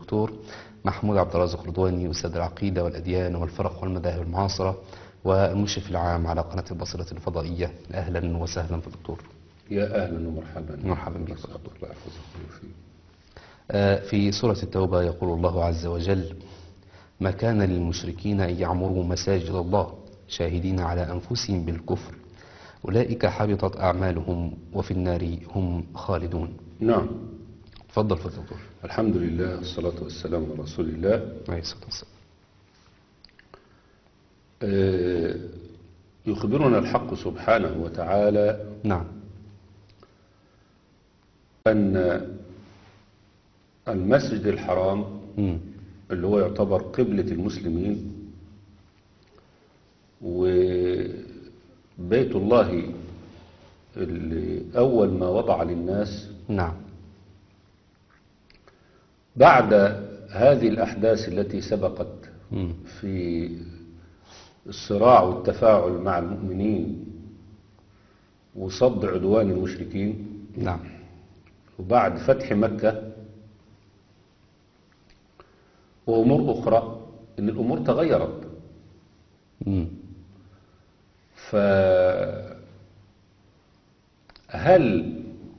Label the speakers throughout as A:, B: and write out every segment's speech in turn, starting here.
A: الدكتور محمود عبد الرازق رضواني أستاذ العقيدة والأديان والفرق والمذاهب المعاصرة والمشرف العام على قناة البصيرة الفضائية أهلا وسهلا في الدكتور
B: يا أهلا ومرحبا
A: مرحبا بك.
B: نسأل الله يحفظك ويوفقك.
A: آه، في سورة التوبة يقول الله عز وجل ما كان للمشركين أن يعمروا مساجد الله شاهدين على أنفسهم بالكفر أولئك حبطت أعمالهم وفي النار هم خالدون
B: نعم
A: تفضل فضل دكتور
B: الحمد لله والصلاة والسلام على رسول الله
A: عليه الصلاة والسلام
B: آه، يخبرنا الحق سبحانه وتعالى
A: نعم
B: أن المسجد الحرام
A: مم.
B: اللي هو يعتبر قبلة المسلمين وبيت الله اللي أول ما وضع للناس
A: نعم
B: بعد هذه الأحداث التي سبقت
A: مم.
B: في الصراع والتفاعل مع المؤمنين وصد عدوان المشركين
A: نعم
B: وبعد فتح مكة وأمور أخرى إن الأمور تغيرت
A: مم.
B: فهل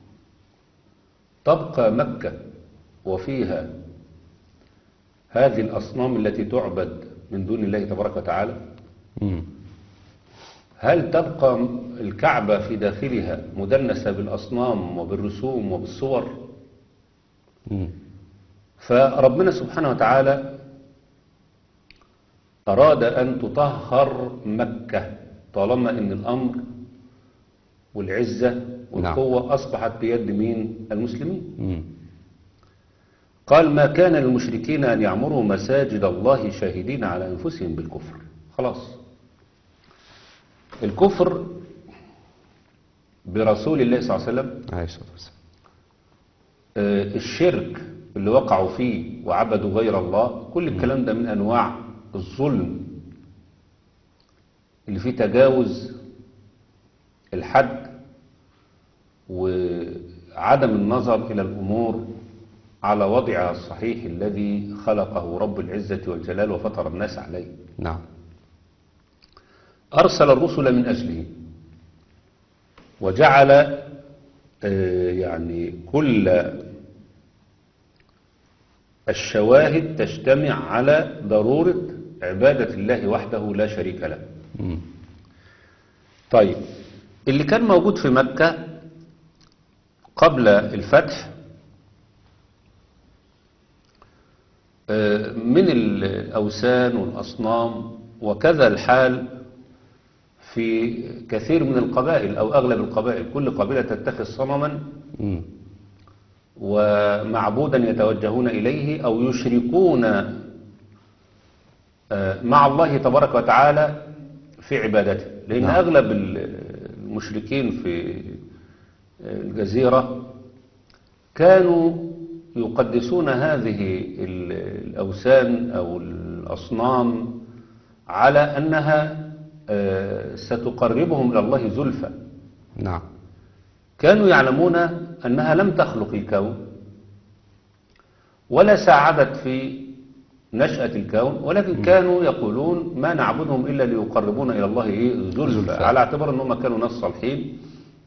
B: تبقى مكة وفيها هذه الأصنام التي تعبد من دون الله تبارك وتعالى
A: مم.
B: هل تبقى الكعبة في داخلها مدنسة بالأصنام وبالرسوم وبالصور
A: مم.
B: فربنا سبحانه وتعالى أراد أن تطهر مكة طالما أن الأمر والعزة والقوة أصبحت بيد مين المسلمين
A: مم.
B: قال ما كان للمشركين أن يعمروا مساجد الله شاهدين على أنفسهم بالكفر خلاص الكفر برسول الله صلى الله عليه وسلم
A: عليه الصلاة والسلام
B: آه، الشرك اللي وقعوا فيه وعبدوا غير الله كل الكلام ده من أنواع الظلم اللي فيه تجاوز الحد وعدم النظر إلى الأمور على وضعها الصحيح الذي خلقه رب العزة والجلال وفطر الناس عليه
A: نعم
B: أرسل الرسل من أجله وجعل آه، يعني كل الشواهد تجتمع على ضرورة عبادة الله وحده لا شريك له
A: مم.
B: طيب اللي كان موجود في مكة قبل الفتح آه، من الأوثان والأصنام وكذا الحال في كثير من القبائل أو أغلب القبائل كل قبيلة تتخذ صنما
A: مم.
B: ومعبودا يتوجهون إليه أو يشركون آه، مع الله تبارك وتعالى في عبادته لأن
A: نعم.
B: أغلب المشركين في الجزيرة كانوا يقدسون هذه ال- الأوثان أو الأصنام على أنها آه، ستقربهم إلى الله زلفى
A: نعم
B: كانوا يعلمون أنها لم تخلق الكون ولا ساعدت في نشأة الكون ولكن كانوا يقولون ما نعبدهم إلا ليقربونا إلى الله إيه زلفى
A: زلفى.
B: على اعتبار أنهم كانوا ناس صالحين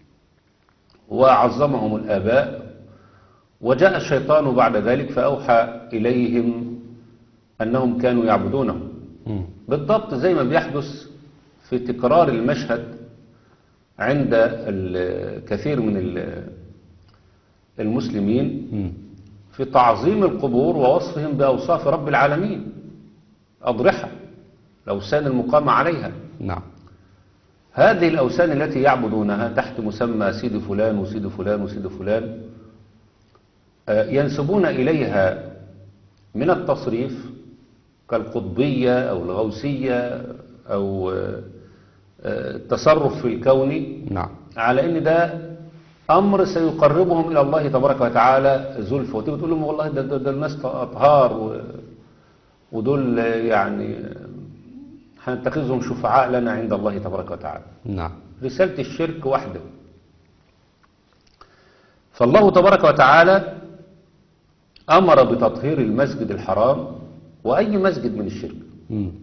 B: وعظمهم الآباء وجاء الشيطان بعد ذلك فأوحى إليهم أنهم كانوا يعبدونه
A: مم.
B: بالضبط زي ما بيحدث في تكرار المشهد عند الكثير من ال- المسلمين
A: مم.
B: في تعظيم القبور ووصفهم بأوصاف رب العالمين أضرحة الأوثان المقامة عليها
A: نعم
B: هذه الأوثان التي يعبدونها تحت مسمى سيد فلان وسيد فلان وسيد فلان آه، ينسبون إليها من التصريف كالقطبية أو الغوثية أو آه، آه، التصرف في الكون
A: نعم
B: على ان ده امر سيقربهم الى الله تبارك وتعالى زلفى وتيجي تقول لهم والله ده, ده, ده الناس اطهار و- ودول يعني هنتخذهم شفعاء لنا عند الله تبارك وتعالى
A: نعم
B: رسالة الشرك واحدة فالله تبارك وتعالى أمر بتطهير المسجد الحرام وأي مسجد من الشرك
A: مم.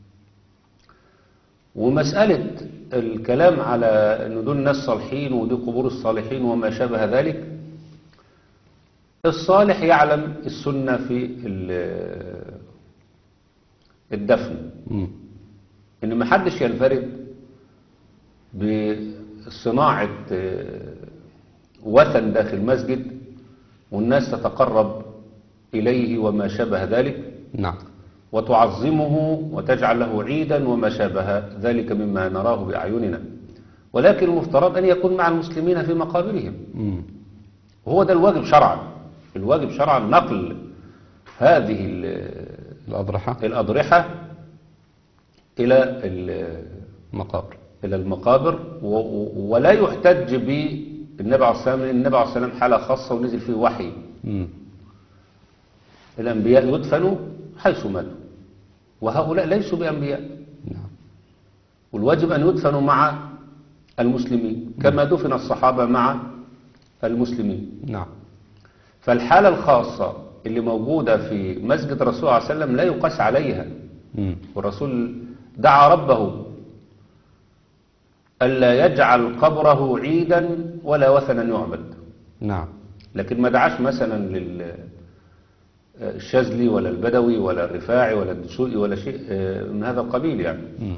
B: ومسألة الكلام على أن دول ناس صالحين ودي قبور الصالحين وما شابه ذلك الصالح يعلم السنة في ال- الدفن
A: مم.
B: ان ما حدش ينفرد بصناعة آه، وثن داخل مسجد والناس تتقرب إليه وما شابه ذلك
A: نعم
B: وتعظمه وتجعل له عيدا وما شابه ذلك مما نراه بأعيننا ولكن المفترض أن يكون مع المسلمين في مقابرهم
A: مم.
B: وهو ده الواجب شرعا الواجب شرعا نقل هذه ال-
A: الأضرحة
B: الأضرحة إلى ال-
A: مقابر
B: إلى المقابر و- و- ولا يحتج بالنبي عليه الصلاة والسلام لأن النبي عليه الصلاة والسلام حالة خاصة ونزل فيه وحي
A: مم.
B: الأنبياء يدفنوا حيث ماتوا وهؤلاء ليسوا بأنبياء
A: نعم
B: والواجب أن يدفنوا مع المسلمين كما دفن الصحابة مع المسلمين
A: نعم
B: فالحالة الخاصة اللي موجودة في مسجد الرسول صلى الله عليه وسلم لا يقاس عليها
A: مم.
B: والرسول دعا ربه ألا يجعل قبره عيدا ولا وثنا يعبد
A: نعم
B: لكن ما دعاش مثلا للشاذلي ولا البدوي ولا الرفاعي ولا الدسوقي ولا شيء آه، من هذا القبيل يعني
A: مم.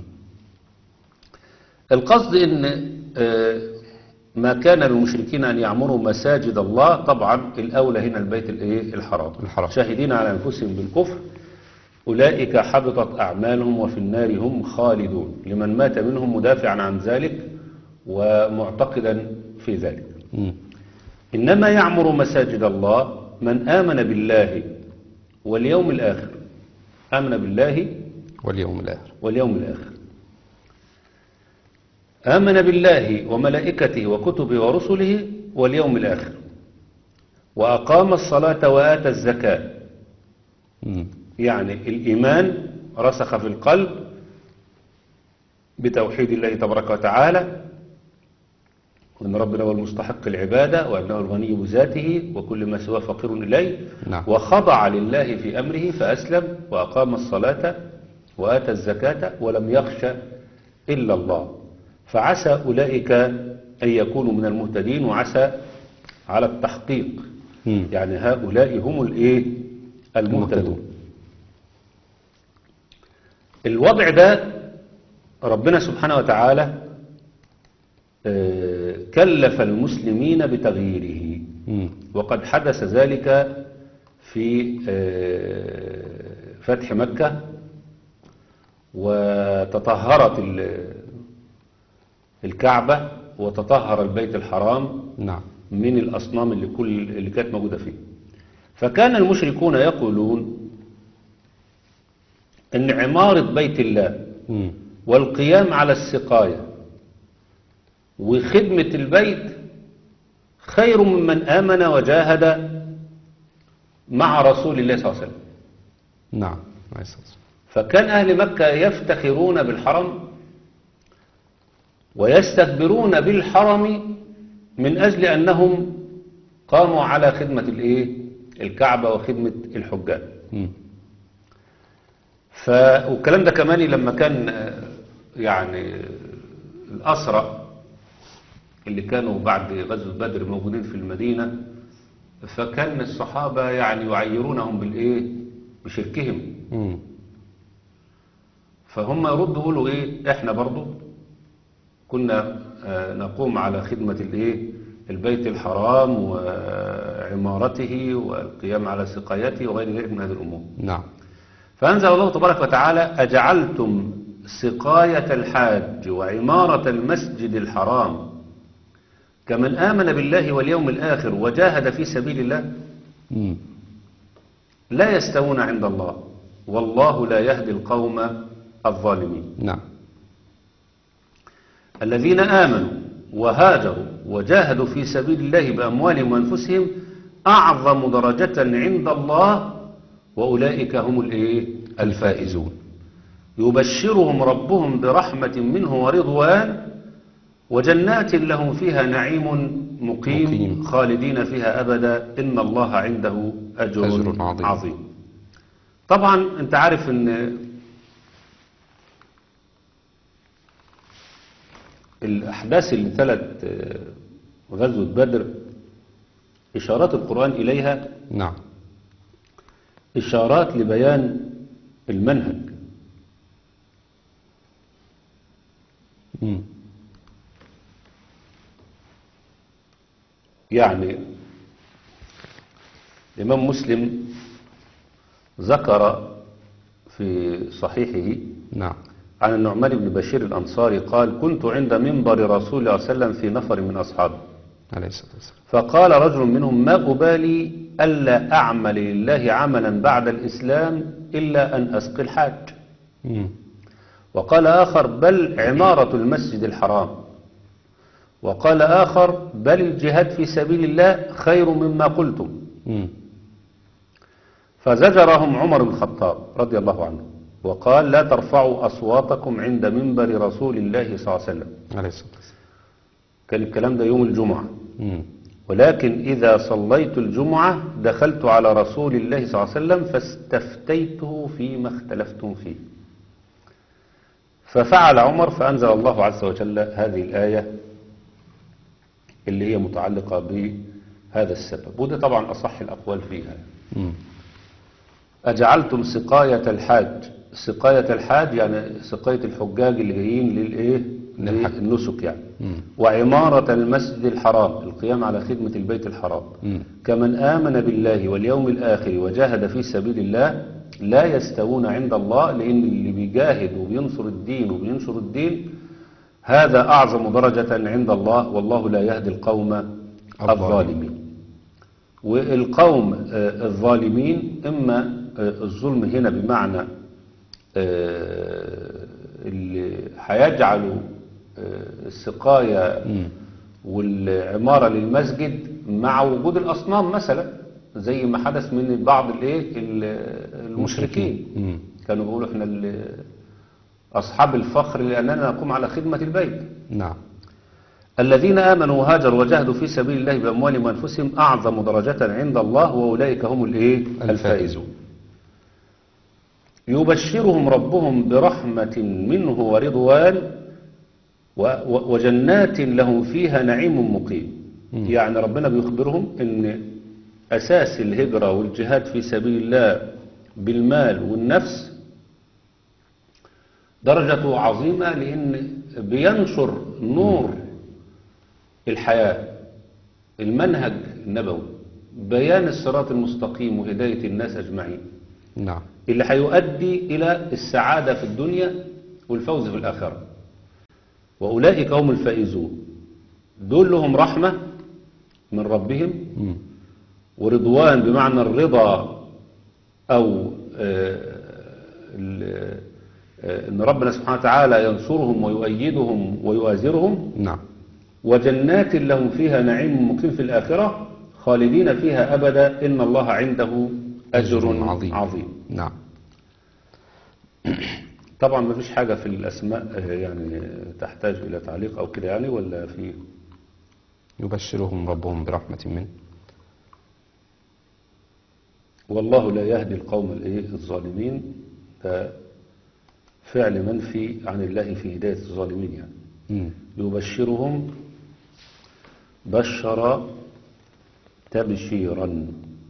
B: القصد ان آه، ما كان للمشركين ان يعمروا مساجد الله طبعا الاولى هنا البيت الايه الحرام
A: الحرام.
B: شاهدين على انفسهم بالكفر اولئك حبطت اعمالهم وفي النار هم خالدون لمن مات منهم مدافعا عن ذلك ومعتقدا في ذلك
A: مم.
B: انما يعمر مساجد الله من امن بالله واليوم الاخر امن بالله
A: واليوم الآخر
B: واليوم الآخر آمن بالله وملائكته وكتبه ورسله واليوم الآخر وأقام الصلاة وآتى الزكاة
A: مم.
B: يعني الإيمان رسخ في القلب بتوحيد الله تبارك وتعالى وأن ربنا هو المستحق العبادة وأنه الغني بذاته وكل ما سواه فقير إليه
A: نعم.
B: وخضع لله في أمره فأسلم وأقام الصلاة وآتى الزكاة ولم يخش إلا الله فعسى أولئك أن يكونوا من المهتدين وعسى على التحقيق
A: مم.
B: يعني هؤلاء هم الإيه المهتدون الوضع ده ربنا سبحانه وتعالى آه، كلف المسلمين بتغييره
A: مم.
B: وقد حدث ذلك في آه، فتح مكة وتطهرت ال- الكعبة وتطهر البيت الحرام
A: نعم
B: من الأصنام اللي, كل اللي كانت موجودة فيه فكان المشركون يقولون أن عمارة بيت الله
A: مم.
B: والقيام على السقاية وخدمة البيت خير ممن آمن وجاهد مع رسول الله صلى الله عليه وسلم
A: نعم عليه الصلاة والسلام.
B: فكان أهل مكة يفتخرون بالحرم ويستكبرون بالحرم من أجل أنهم قاموا على خدمة الإيه؟ الكعبة وخدمة الحجاج
A: مم.
B: ف... والكلام ده كمان لما كان آه، يعني آه، الأسرى اللي كانوا بعد غزوة بدر موجودين في المدينة فكان الصحابة يعني يعيرونهم بالإيه بشركهم
A: مم.
B: فهم يردوا يقولوا إيه إحنا برضو كنا آه، نقوم على خدمة الإيه البيت الحرام وعمارته والقيام على سقايته وغير ذلك من هذه الأمور
A: نعم
B: فأنزل الله تبارك وتعالى أجعلتم سقاية الحاج وعمارة المسجد الحرام كمن آمن بالله واليوم الآخر وجاهد في سبيل الله
A: مم.
B: لا يستوون عند الله والله لا يهدي القوم الظالمين
A: نعم
B: الذين آمنوا وهاجروا وجاهدوا في سبيل الله بأموالهم وأنفسهم أعظم درجة عند الله وأولئك هم الإيه؟
A: الفائزون
B: يبشرهم ربهم برحمة منه ورضوان وجنات لهم فيها نعيم مقيم,
A: مقيم.
B: خالدين فيها أبدا إن الله عنده أجر,
A: أجر عظيم.
B: عظيم طبعا انت عارف ان الأحداث اللي تلت آه، غزوة بدر إشارات القرآن إليها
A: نعم
B: إشارات لبيان المنهج
A: مم.
B: يعني الإمام مسلم ذكر في صحيحه
A: نعم
B: عن النعمان بن بشير الأنصاري قال كنت عند منبر رسول الله صلى الله عليه وسلم في نفر من أصحابه
A: عليه الصلاة والسلام
B: فقال رجل منهم ما أبالي ألا أعمل لله عملا بعد الإسلام إلا أن أسقي الحاج
A: مم.
B: وقال آخر بل عمارة المسجد الحرام وقال آخر بل الجهاد في سبيل الله خير مما قلتم
A: مم.
B: فزجرهم عمر بن الخطاب رضي الله عنه وقال لا ترفعوا أصواتكم عند منبر رسول الله صلى الله عليه وسلم
A: عليه الصلاة والسلام
B: كان الكلام ده يوم الجمعة
A: مم.
B: ولكن إذا صليت الجمعة دخلت على رسول الله صلى الله عليه وسلم فاستفتيته فيما اختلفتم فيه ففعل عمر فأنزل الله عز وجل هذه الآية اللي هي متعلقة بهذا السبب وده طبعا أصح الأقوال فيها
A: مم.
B: أجعلتم سقاية الحاج سقاية الحاج يعني سقاية الحجاج اللي جايين للإيه
A: للحج.
B: للنسك يعني
A: مم.
B: وعمارة المسجد الحرام القيام على خدمة البيت الحرام
A: مم.
B: كمن آمن بالله واليوم الآخر وجاهد في سبيل الله لا يستوون عند الله لأن اللي بيجاهد وبينصر الدين وبينشر الدين هذا أعظم درجة عند الله والله لا يهدي القوم الظالمين والقوم آه، الظالمين إما آه، الظلم هنا بمعنى آه، اللي هيجعلوا آه، السقاية
A: مم.
B: والعمارة للمسجد مع وجود الأصنام مثلا زي ما حدث من بعض الايه ال- المشركين
A: مم.
B: كانوا بيقولوا احنا ال- أصحاب الفخر لأننا نقوم على خدمة البيت
A: نعم
B: الذين آمنوا وهاجروا وجاهدوا في سبيل الله بأموالهم وأنفسهم أعظم درجة عند الله وأولئك هم الإيه الفائزون يبشرهم ربهم برحمة منه ورضوان و- و- وجنات لهم فيها نعيم مقيم يعني ربنا بيخبرهم ان أساس الهجرة والجهاد في سبيل الله بالمال والنفس درجته عظيمة لأن بينشر نور الحياة المنهج النبوي بيان الصراط المستقيم وهداية الناس أجمعين
A: نعم
B: اللي هيؤدي إلى السعادة في الدنيا والفوز في الآخرة وأولئك هم الفائزون دول لهم رحمة من ربهم
A: مم.
B: ورضوان بمعنى الرضا أو آه، ال- آه، أن ربنا سبحانه وتعالى ينصرهم ويؤيدهم ويؤازرهم
A: نعم
B: وجنات لهم فيها نعيم مقيم في الآخرة خالدين فيها أبدا إن الله عنده أجر
A: أجر
B: عظيم,
A: عظيم.
B: عظيم.
A: نعم
B: طبعا ما فيش حاجة في الأسماء آه، يعني تحتاج إلى تعليق أو كده يعني ولا في
A: يبشرهم ربهم برحمة منه
B: والله لا يهدي القوم الإيه الظالمين ده فعل منفي عن الله في هداية الظالمين يعني
A: مم.
B: يبشرهم بشر تبشيرا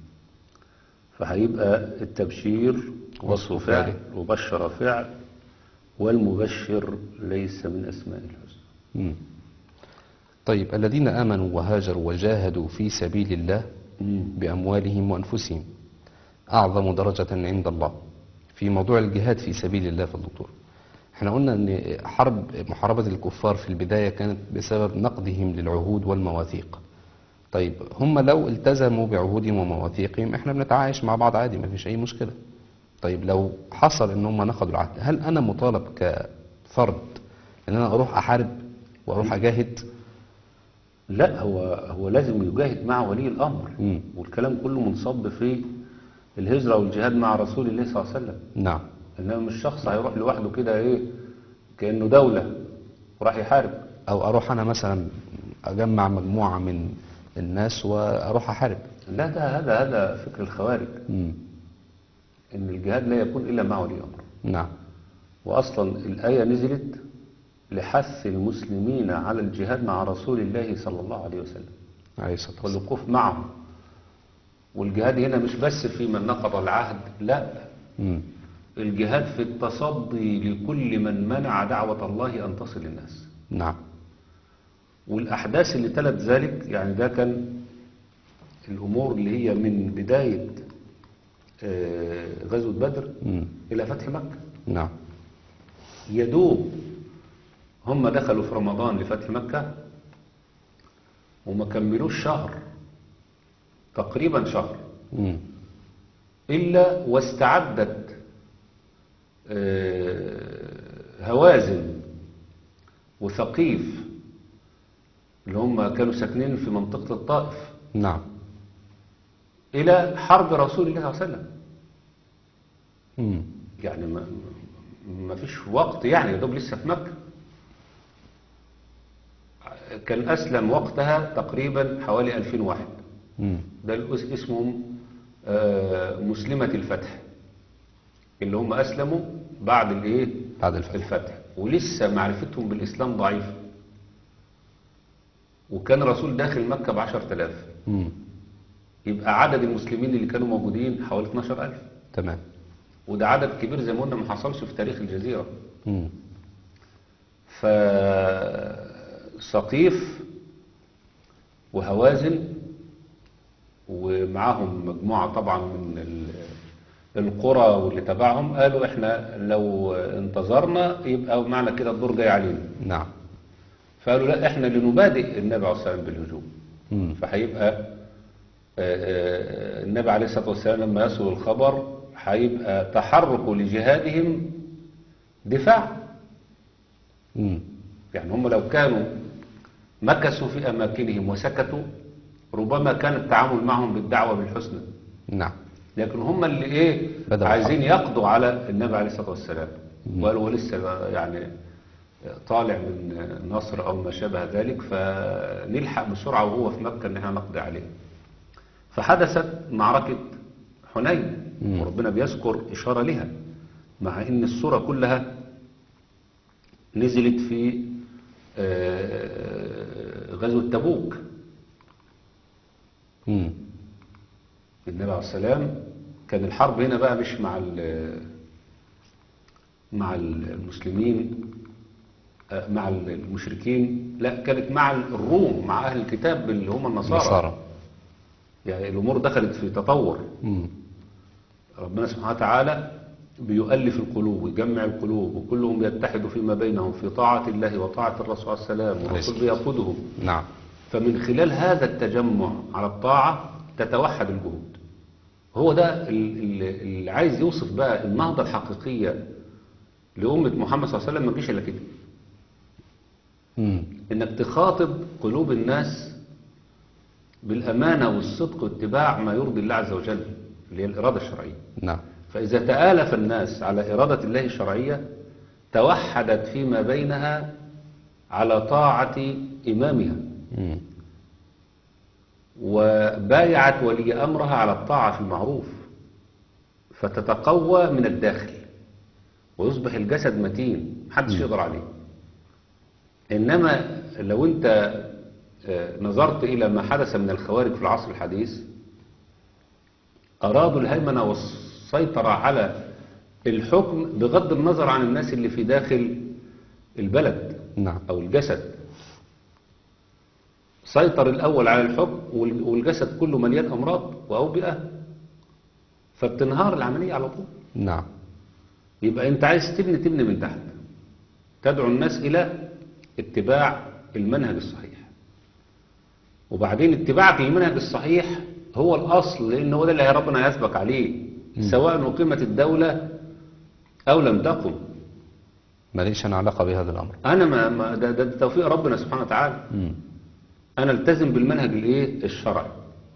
B: فهيبقى التبشير وصف
A: وصف
B: فعل
A: فعل.
B: وبشر فعل والمبشر ليس من أسماء الحسنى
A: مم. طيب الذين آمنوا وهاجروا وجاهدوا في سبيل الله
B: مم.
A: بأموالهم وأنفسهم أعظم درجة عند الله في موضوع الجهاد في سبيل الله في الدكتور احنا قلنا ان حرب محاربة الكفار في البداية كانت بسبب نقضهم للعهود والمواثيق طيب هم لو التزموا بعهودهم ومواثيقهم احنا بنتعايش مع بعض عادي ما فيش اي مشكلة طيب لو حصل ان هم نقضوا العهد هل انا مطالب كفرد ان انا اروح احارب واروح اجاهد
B: لا هو هو لازم يجاهد مع ولي الأمر
A: مم.
B: والكلام كله منصب في الهجرة والجهاد مع رسول الله صلى الله عليه وسلم
A: نعم
B: إنما مش شخص هيروح لوحده كده إيه كأنه دولة وراح يحارب
A: او اروح انا مثلا اجمع مجموعة من الناس واروح احارب
B: لا ده هذا هذا فكر الخوارج
A: مم.
B: ان الجهاد لا يكون الا مع ولي امر
A: نعم
B: واصلا الايه نزلت لحث المسلمين على الجهاد مع رسول الله صلى الله عليه وسلم
A: عليه الصلاة والسلام
B: والوقوف معه والجهاد هنا مش بس في من نقض العهد لا
A: مم.
B: الجهاد في التصدي لكل من منع دعوة الله أن تصل للناس
A: نعم
B: والأحداث اللي تلت ذلك يعني ده كان الأمور اللي هي من بداية آه، غزوة بدر
A: مم.
B: إلى فتح مكة
A: نعم
B: يدوب هم دخلوا في رمضان لفتح مكة وما كملوش شهر تقريبا شهر
A: مم.
B: إلا واستعدت آه، هوازن وثقيف اللي هم كانوا ساكنين في منطقة الطائف
A: نعم
B: إلى حرب رسول الله صلى الله عليه وسلم
A: مم.
B: يعني ما, ما فيش وقت يعني يا دوب لسه في مكة كان أسلم وقتها تقريبا حوالي 2000 واحد
A: مم.
B: ده الأس- اسمهم آه، مسلمة الفتح اللي هم أسلموا بعد الإيه؟
A: بعد الفتح
B: الفتح ولسه معرفتهم بالإسلام ضعيفة وكان الرسول داخل مكة بعشر تلاف
A: مم.
B: يبقى عدد المسلمين اللي كانوا موجودين حوالي 12 ألف
A: تمام
B: وده عدد كبير زي ما قلنا ما حصلش في تاريخ الجزيرة
A: مم.
B: فسقيف وهوازن ومعاهم مجموعة طبعا من ال- القرى واللي تبعهم قالوا احنا لو انتظرنا يبقى معنى كده الدور جاي علينا
A: نعم
B: فقالوا لا احنا اللي نبادئ النبي عليه الصلاة والسلام بالهجوم
A: مم.
B: فهيبقى آه، آه، النبي عليه الصلاة والسلام لما يصل الخبر هيبقى تحرك لجهادهم دفاع
A: مم.
B: يعني هم لو كانوا مكثوا في أماكنهم وسكتوا ربما كان التعامل معهم بالدعوة بالحسنى
A: نعم
B: لكن هم اللي ايه
A: بدأوا
B: عايزين يقضوا على النبي عليه الصلاة والسلام وقالوا هو لسه يعني طالع من نصر أو ما شابه ذلك فنلحق بسرعة وهو في مكة ان احنا نقضي عليه فحدثت معركة حنين
A: مم.
B: وربنا بيذكر إشارة لها مع ان السورة كلها نزلت في آه، غزوة تبوك
A: مم.
B: النبي عليه السلام كان الحرب هنا بقى مش مع ال- مع المسلمين آه، مع المشركين لا كانت مع الروم مع أهل الكتاب اللي هم النصارى
A: نصارى
B: يعني الأمور دخلت في تطور
A: مم.
B: ربنا سبحانه وتعالى بيؤلف القلوب ويجمع القلوب وكلهم يتحدوا فيما بينهم في طاعة الله وطاعة الرسول عليه السلام والرسول بيقودهم
A: نعم
B: فمن خلال هذا التجمع على الطاعة تتوحد الجهود هو ده ال- ال- اللي عايز يوصف بقى النهضة الحقيقية لأمة محمد صلى الله عليه وسلم ما تجيش إلا كده
A: مم.
B: إنك تخاطب قلوب الناس بالأمانة والصدق واتباع ما يرضي الله عز وجل اللي هي الإرادة الشرعية
A: نعم
B: فإذا تآلف الناس على إرادة الله الشرعية توحدت فيما بينها على طاعة إمامها
A: مم.
B: وبايعت ولي أمرها على الطاعة في المعروف فتتقوى من الداخل ويصبح الجسد متين محدش يقدر عليه إنما لو أنت آه، نظرت إلى ما حدث من الخوارج في العصر الحديث أرادوا الهيمنة والسيطرة على الحكم بغض النظر عن الناس اللي في داخل البلد
A: نعم
B: أو الجسد سيطر الأول على الحكم وال- والجسد كله مليان أمراض وأوبئة فبتنهار العملية على طول
A: نعم
B: يبقى أنت عايز تبني تبني من تحت تدعو الناس إلى اتباع المنهج الصحيح وبعدين اتباعك للمنهج الصحيح هو الأصل لأن هو ده اللي ربنا يسبق عليه سواء أقيمت الدولة أو لم تقم
A: ماليش أنا علاقة بهذا الأمر
B: أنا ما ما- ده, ده توفيق ربنا سبحانه وتعالى
A: مم.
B: أنا التزم بالمنهج الإيه الشرعي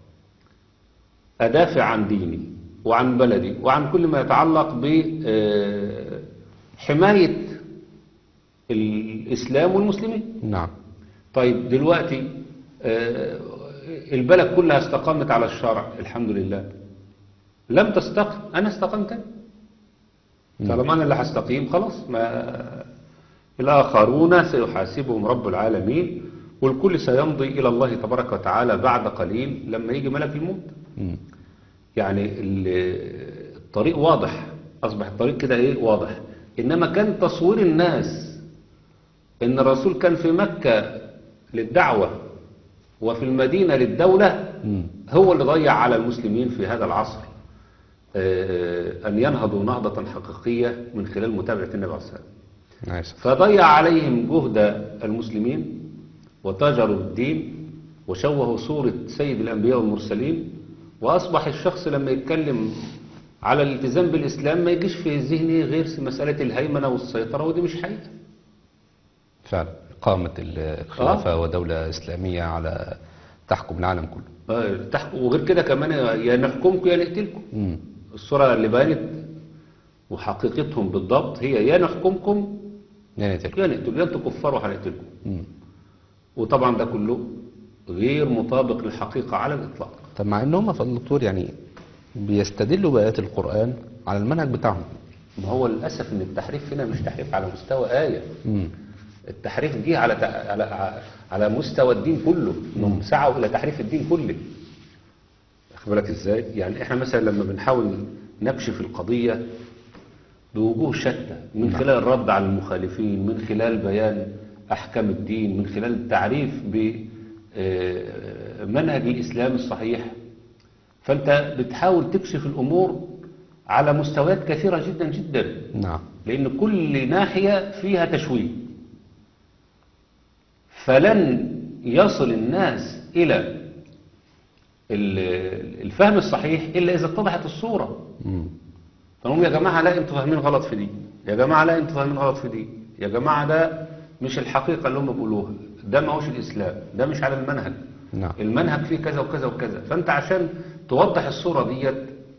B: أدافع عن ديني وعن بلدي وعن كل ما يتعلق بحماية الإسلام والمسلمين
A: نعم
B: طيب دلوقتي آه، البلد كلها استقامت على الشرع الحمد لله لم تستقم أنا استقمت طالما أنا اللي هستقيم خلاص ما الآخرون سيحاسبهم رب العالمين والكل سيمضي إلى الله تبارك وتعالى بعد قليل لما يجي ملك الموت
A: مم.
B: يعني ال- الطريق واضح أصبح الطريق كده إيه واضح إنما كان تصوير الناس إن الرسول كان في مكة للدعوة وفي المدينة للدولة
A: مم.
B: هو اللي ضيع على المسلمين في هذا العصر آه، أن ينهضوا نهضة حقيقية من خلال متابعة النبي عليه الصلاة والسلام
A: آسف
B: فضيع عليهم جهد المسلمين وتاجروا بالدين وشوهوا صورة سيد الأنبياء والمرسلين وأصبح الشخص لما يتكلم على الالتزام بالإسلام ما يجيش في ذهنه غير مسألة الهيمنة والسيطرة ودي مش حقيقة
A: فعلا إقامة الخلافة ودولة إسلامية على تحكم العالم كله
B: آه، تحك- وغير كده كمان يا نحكمكم يا نقتلكم
A: مم.
B: الصورة اللي بانت وحقيقتهم بالضبط هي يا نحكمكم
A: يعني تلك
B: يا نقتل يا انتوا كفار وهنقتلكم
A: مم.
B: وطبعا ده كله غير مطابق للحقيقة على الإطلاق
A: طب مع ان هم فضل الدكتور يعني بيستدلوا بآيات القرآن على المنهج بتاعهم
B: ما هو للأسف إن التحريف هنا مش تحريف على مستوى آية
A: مم.
B: التحريف جه على تع- على على مستوى الدين كله انهم سعوا الى تحريف الدين كله واخد بالك ازاي يعني احنا مثلا لما بنحاول نكشف القضيه بوجوه شتى من خلال الرد على المخالفين من خلال بيان احكام الدين من خلال التعريف بمنهج الاسلام الصحيح فانت بتحاول تكشف الامور على مستويات كثيره جدا جدا
A: نعم
B: لأن كل ناحية فيها تشويه فلن يصل الناس إلى ال- الفهم الصحيح إلا إذا اتضحت الصورة
A: مم.
B: فنقول يا جماعة لا انتوا فاهمين غلط في دي يا جماعة لا انتوا فاهمين غلط في دي يا جماعة ده مش الحقيقة اللي هم بيقولوها ده ما هوش الإسلام ده مش على المنهج
A: نعم
B: المنهج فيه كذا وكذا وكذا فأنت عشان توضح الصورة ديت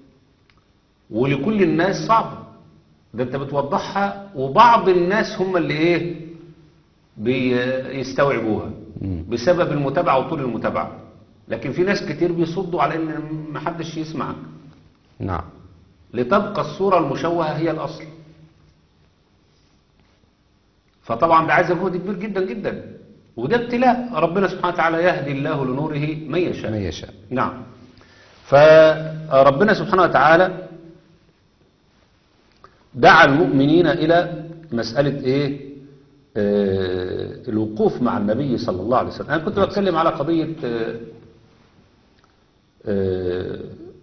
B: ولكل الناس صعب ده انت بتوضحها وبعض الناس هم اللي ايه بيستوعبوها
A: مم.
B: بسبب المتابعة وطول المتابعة لكن في ناس كتير بيصدوا على ان محدش يسمعك
A: نعم
B: لتبقى الصورة المشوهة هي الأصل فطبعا ده عايز جهد كبير جدا جدا وده ابتلاء ربنا سبحانه وتعالى يهدي الله لنوره من يشاء
A: ما يشاء
B: نعم فربنا سبحانه وتعالى دعا المؤمنين إلى مسألة إيه آه الوقوف مع النبي صلى الله عليه وسلم أنا كنت بتكلم على قضية آه آه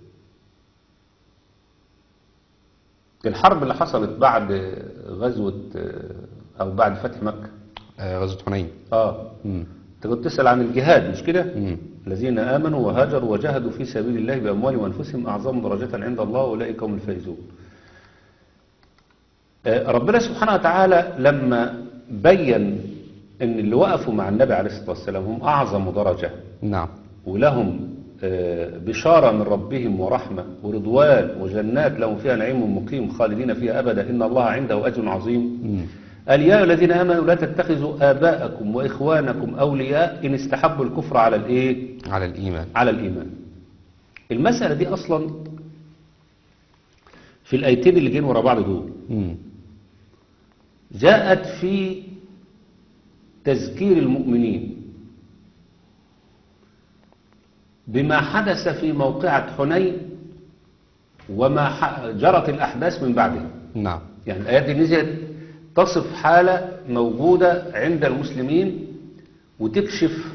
B: الحرب اللي حصلت بعد غزوة آه أو بعد فتح مكة
A: آه غزوة حنين
B: آه
A: مم.
B: أنت كنت تسأل عن الجهاد مش كده؟
A: مم.
B: الذين آمنوا وهاجروا وجاهدوا في سبيل الله بأموالهم وأنفسهم أعظم درجة عند الله أولئك هم الفائزون آه، ربنا سبحانه وتعالى لما بين أن اللي وقفوا مع النبي عليه الصلاة والسلام هم أعظم درجة
A: نعم
B: ولهم آه، بشارة من ربهم ورحمة ورضوان وجنات لهم فيها نعيم مقيم خالدين فيها أبدا إن الله عنده أجر عظيم
A: مم.
B: قال يا أيها الذين آمنوا لا تتخذوا آباءكم وإخوانكم أولياء إن استحبوا الكفر على الإيه؟
A: على الإيمان
B: على الإيمان المسألة دي أصلا في الآيتين اللي جايين ورا بعض دول
A: مم.
B: جاءت في تذكير المؤمنين بما حدث في موقعة حنين وما ح- جرت الأحداث من بعدها
A: نعم
B: يعني الآيات دي نزلت تصف حالة موجودة عند المسلمين وتكشف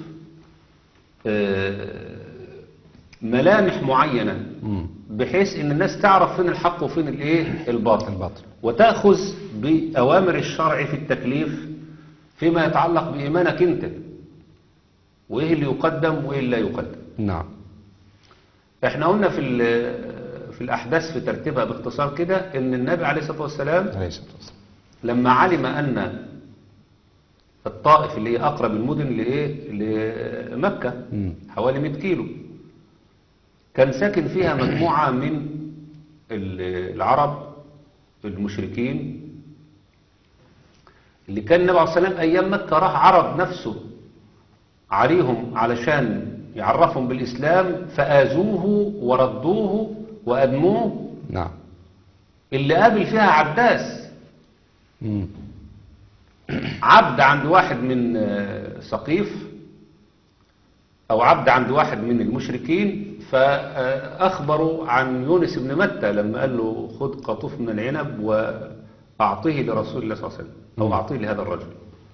B: آه، ملامح معينة
A: مم.
B: بحيث ان الناس تعرف فين الحق وفين الايه الباطل
A: الباطل.
B: وتأخذ بأوامر الشرع في التكليف فيما يتعلق بإيمانك انت وايه اللي يقدم وايه اللي لا يقدم
A: نعم
B: احنا قلنا في ال- في الاحداث في ترتيبها باختصار كده ان النبي عليه الصلاة والسلام
A: عليه الصلاة والسلام
B: لما علم أن الطائف اللي هي أقرب المدن لإيه لمكة
A: مم.
B: حوالي 100 كيلو كان ساكن فيها مجموعة من ال- العرب المشركين اللي كان النبي عليه الصلاة والسلام أيام مكة راح عرض نفسه عليهم علشان يعرفهم بالإسلام فآذوه وردوه وأدموه
A: نعم
B: اللي قابل فيها عباس
A: مم.
B: عبد عند واحد من آه، سقيف أو عبد عند واحد من المشركين فأخبروا عن يونس بن متى لما قال له خذ قطوف من العنب وأعطيه لرسول الله صلى الله عليه وسلم أو أعطيه لهذا الرجل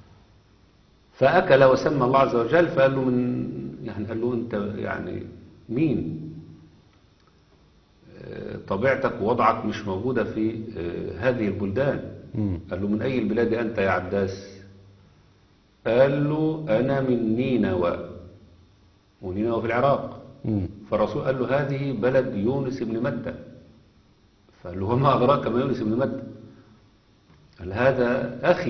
B: فأكل وسمى الله عز وجل فقال له من يعني قال له أنت يعني مين آه، طبيعتك ووضعك مش موجودة في آه، هذه البلدان
A: مم.
B: قال له من أي البلاد أنت يا عباس قال له أنا من نينوى ونينوى في العراق
A: مم.
B: فالرسول قال له هذه بلد يونس بن متى فقال له وما أدراك ما يونس بن متى قال هذا أخي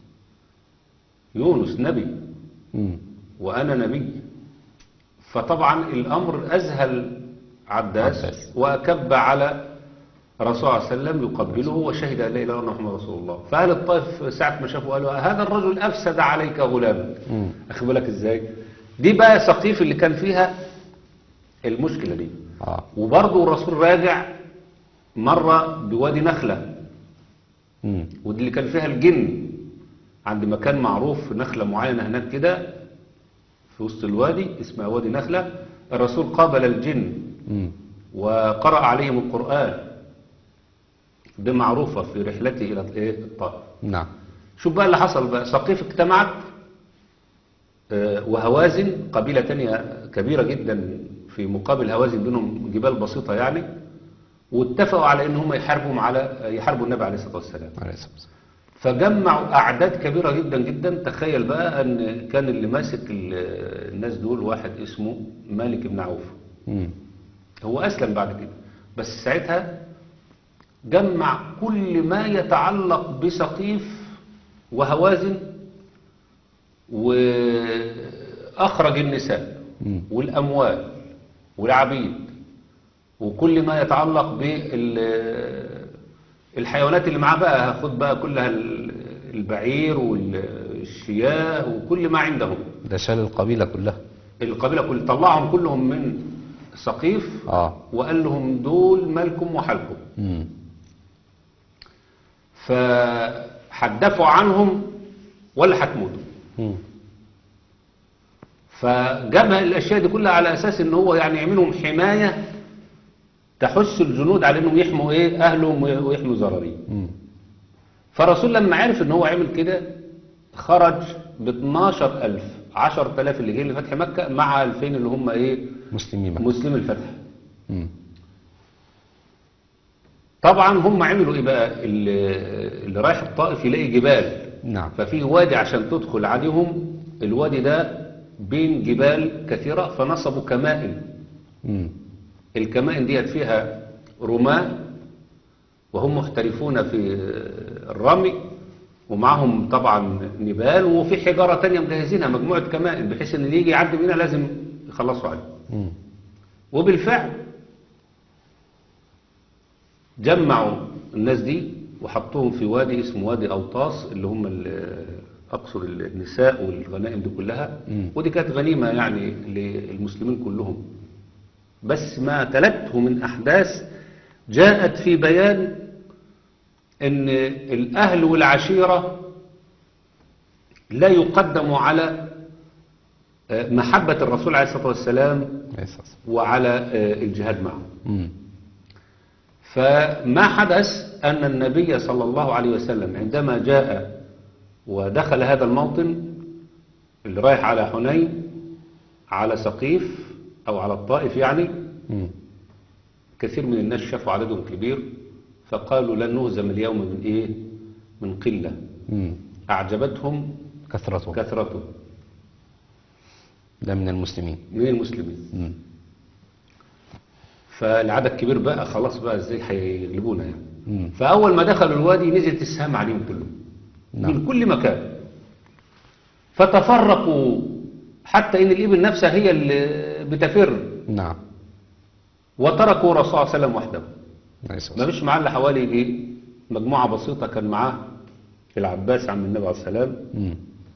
B: يونس نبي
A: مم.
B: وأنا نبي فطبعا الأمر أذهل عباس
A: عباس.
B: وأكب على الرسول صلى الله عليه وسلم يقبله وشهد أن لا إله إلا الله محمد رسول الله فأهل الطائف ساعة ما شافوا قالوا هذا الرجل أفسد عليك غلامك
A: مم.
B: أخي بالك إزاي دي بقى سقيف اللي كان فيها المشكلة دي
A: آه.
B: وبرضه الرسول راجع مرة بوادي نخلة
A: مم.
B: ودي اللي كان فيها الجن عند مكان معروف نخلة معينة هناك كده في وسط الوادي اسمها وادي نخلة الرسول قابل الجن
A: مم.
B: وقرأ عليهم القرآن دي معروفة في رحلته إلى إيه؟ الطائف
A: نعم
B: شوف بقى اللي حصل بقى سقيف اجتمعت آه، وهوازن قبيلة تانية كبيرة جدا في مقابل هوازن بينهم جبال بسيطة يعني واتفقوا على ان هم يحاربوا على يحاربوا النبي عليه الصلاة والسلام
A: عليه الصلاة والسلام
B: فجمعوا أعداد كبيرة جدا جدا تخيل بقى أن كان اللي ماسك ال- الناس دول واحد اسمه مالك بن عوف
A: مم.
B: هو أسلم بعد كده بس ساعتها جمع كل ما يتعلق بسقيف وهوازن وأخرج النساء
A: مم.
B: والأموال والعبيد وكل ما يتعلق بالحيوانات اللي معاه بقى هاخد بقى كلها ال- البعير والشياه وكل ما عندهم
A: ده شال القبيلة كلها
B: القبيلة كل طلعهم كلهم من سقيف
A: آه
B: وقال لهم دول مالكم وحالكم
A: مم.
B: فحدفوا عنهم ولا هتموتوا
A: مم.
B: فجمع الاشياء دي كلها على اساس ان هو يعني يعملهم حمايه تحث الجنود على انهم يحموا ايه اهلهم ويحموا ذراريهم
A: مم.
B: فالرسول لما عرف ان هو عمل كده خرج ب 12000 10000 اللي جايين لفتح مكه مع 2000 اللي هم ايه
A: مسلمين بقى.
B: مسلم الفتح
A: مم.
B: طبعا هم عملوا ايه بقى اللي, اللي رايح الطائف يلاقي جبال
A: نعم
B: ففي وادي عشان تدخل عليهم الوادي ده بين جبال كثيرة فنصبوا كمائن
A: مم.
B: الكمائن ديت فيها رماة وهم محترفون في الرمي ومعهم طبعا نبال وفي حجارة تانية مجهزينها مجموعة كمائن بحيث ان اللي يجي يعدي منها لازم يخلصوا عليه
A: مم.
B: وبالفعل جمعوا الناس دي وحطوهم في وادي اسمه وادي أوطاس اللي هم ال- أقصر النساء والغنائم دي كلها
A: مم.
B: ودي كانت غنيمة يعني للمسلمين كلهم بس ما تلته من أحداث جاءت في بيان أن الأهل والعشيرة لا يقدموا على آه، محبة الرسول عليه الصلاة والسلام
A: عليه الصلاة والسلام.
B: وعلى آه، الجهاد معه
A: مم.
B: فما حدث أن النبي صلى الله عليه وسلم عندما جاء ودخل هذا الموطن اللي رايح على حنين على سقيف أو على الطائف يعني
A: مم.
B: كثير من الناس شافوا عددهم كبير فقالوا لن نهزم اليوم من إيه من قلة
A: مم.
B: أعجبتهم
A: كثرته
B: كثرته
A: ده من المسلمين
B: من المسلمين
A: مم.
B: فالعدد كبير بقى خلاص بقى ازاي هيغلبونا يعني
A: مم.
B: فأول ما دخلوا الوادي نزلت السهام عليهم كلهم
A: نعم.
B: من كل مكان فتفرقوا حتى إن الإبل نفسها هي اللي بتفر
A: نعم
B: وتركوا الرسول صلى الله عليه وسلم وحده
A: عليه الصلاة
B: ما
A: والسلام.
B: فيش معاه إلا حوالي إيه مجموعة بسيطة كان معاه العباس عم النبي عليه السلام
A: مم.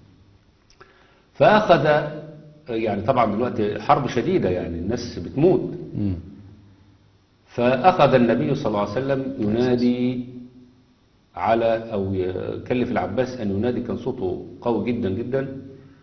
B: فأخذ يعني طبعا دلوقتي حرب شديدة يعني الناس بتموت
A: مم.
B: فأخذ النبي صلى الله عليه وسلم ينادي على أو يكلف العباس أن ينادي كان صوته قوي جدا جدا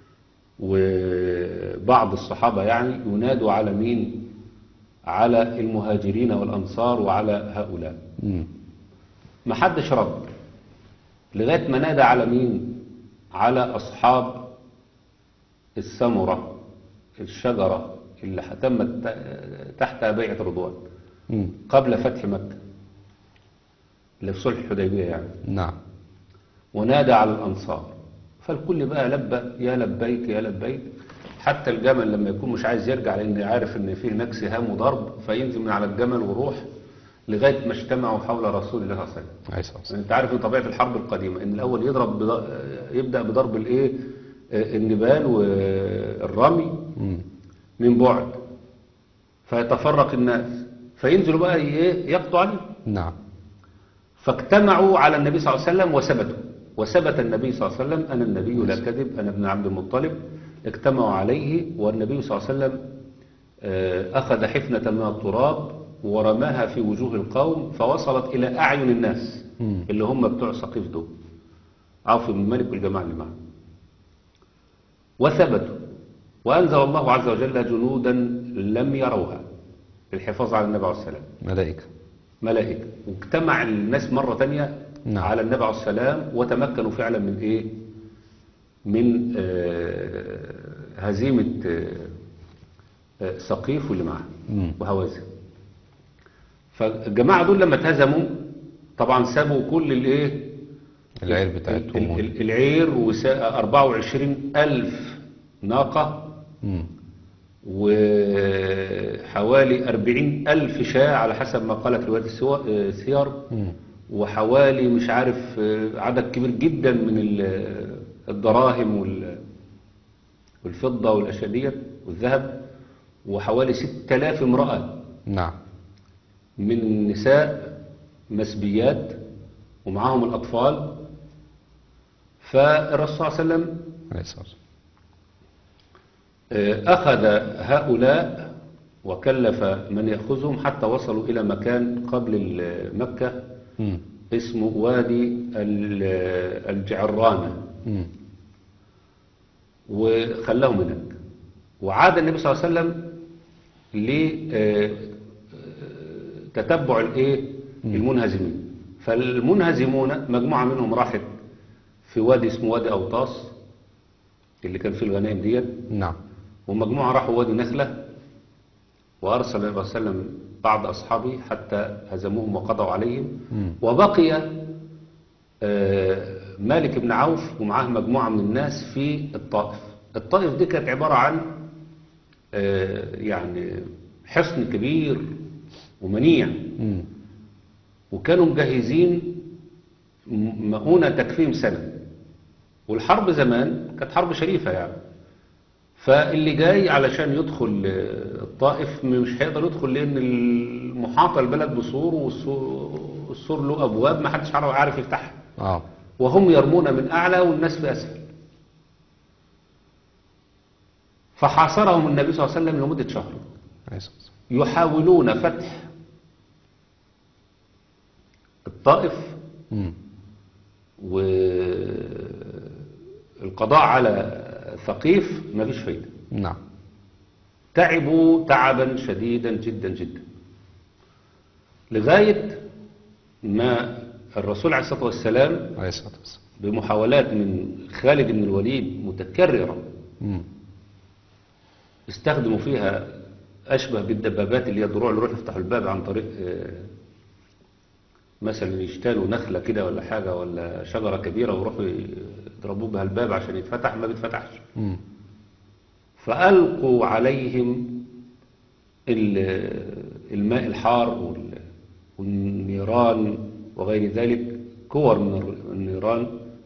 B: وبعض الصحابة يعني ينادوا على مين على المهاجرين والأنصار وعلى هؤلاء
A: مم.
B: ما حدش رد لغاية ما نادى على مين على أصحاب السمرة الشجرة اللي تمت تحتها بيعة رضوان
A: مم.
B: قبل فتح مكة اللي في صلح الحديبية يعني
A: نعم
B: ونادى على الأنصار فالكل بقى لبى يا لبيك يا لبيك حتى الجمل لما يكون مش عايز يرجع لأن عارف إن فيه هناك سهام وضرب فينزل من على الجمل ويروح لغاية ما اجتمعوا حول رسول الله صلى الله عليه وسلم
A: عليه الصلاة والسلام
B: انت عارف ان طبيعه الحرب القديمه ان الاول يضرب بض... يبدا بضرب الايه آه، النبال والرمي
A: مم.
B: من بعد فيتفرق الناس فينزلوا بقى ايه يقضوا عليه
A: نعم
B: فاجتمعوا على النبي صلى الله عليه وسلم وثبتوا وثبت النبي صلى الله عليه وسلم انا النبي لا كذب انا ابن عبد المطلب اجتمعوا عليه والنبي صلى الله عليه وسلم آه، اخذ حفنه من التراب ورماها في وجوه القوم فوصلت الى اعين الناس
A: مم.
B: اللي هم بتوع سقيف دول عوف بن مالك والجماعة اللي معه وثبتوا وأنزل الله عز وجل جنودا لم يروها للحفاظ على النبي عليه السلام
A: ملائكة
B: ملائكة واجتمع الناس مرة تانية
A: نعم.
B: على النبي عليه السلام وتمكنوا فعلا من ايه من آه، هزيمة آه، آه، سقيف واللي معاه
A: مم.
B: وهوازن فالجماعة دول لما اتهزموا طبعا سابوا كل الايه
A: العير
B: ال-
A: بتاعتهم
B: ال- العير وساء 24 ألف ناقة
A: مم.
B: وحوالي 40 ألف شاة على حسب ما قالت رواية السوا- آه، السير
A: مم.
B: وحوالي مش عارف آه، عدد كبير جدا من ال- الدراهم وال- والفضة والأشياء ديت والذهب وحوالي 6000 امرأة
A: نعم
B: من النساء مسبيات ومعاهم الأطفال فالرسول صلى الله عليه وسلم
A: عليه الصلاة والسلام
B: آه، أخذ هؤلاء وكلف من يأخذهم حتى وصلوا إلى مكان قبل ال- مكة
A: مم.
B: اسمه وادي ال- الجعرانة
A: مم.
B: وخلاهم هناك وعاد النبي صلى الله عليه وسلم لتتبع الايه المنهزمين فالمنهزمون مجموعة منهم راحت في وادي اسمه وادي أوطاس اللي كان فيه الغنائم ديت
A: نعم
B: ومجموعة راحوا وادي نخلة وأرسل النبي صلى الله عليه وسلم بعض أصحابه حتى هزموهم وقضوا عليهم
A: مم.
B: وبقي آه، مالك بن عوف ومعاه مجموعة من الناس في الطائف الطائف دي كانت عبارة عن آه، يعني حصن كبير ومنيع
A: مم.
B: وكانوا مجهزين م- مؤونة تكفيهم سنة والحرب زمان كانت حرب شريفة يعني فاللي جاي علشان يدخل آه، الطائف مش هيقدر يدخل لأن المحاطة البلد بسور والسور السور له أبواب ما حدش عارف عارف يفتحها
A: اه
B: وهم يرمون من أعلى والناس في أسفل فحاصرهم النبي صلى الله عليه وسلم لمدة شهر
A: عليه الصلاة والسلام
B: يحاولون فتح الطائف
A: مم.
B: والقضاء على ثقيف ما فيش فايدة
A: نعم
B: تعبوا تعبا شديدا جدا جدا لغاية ما الرسول عليه الصلاة والسلام
A: عليه الصلاة والسلام
B: بمحاولات من خالد بن الوليد متكررة
A: مم.
B: استخدموا فيها أشبه بالدبابات اللي هي الدروع اللي يروحوا يفتحوا الباب عن طريق آه، مثلا يشتالوا نخلة كده ولا حاجة ولا شجرة كبيرة ويروحوا يضربوا بها الباب عشان يتفتح ما بيتفتحش
A: مم.
B: فألقوا عليهم ال- الماء الحار وال- والنيران وغير ذلك كور من الر- النيران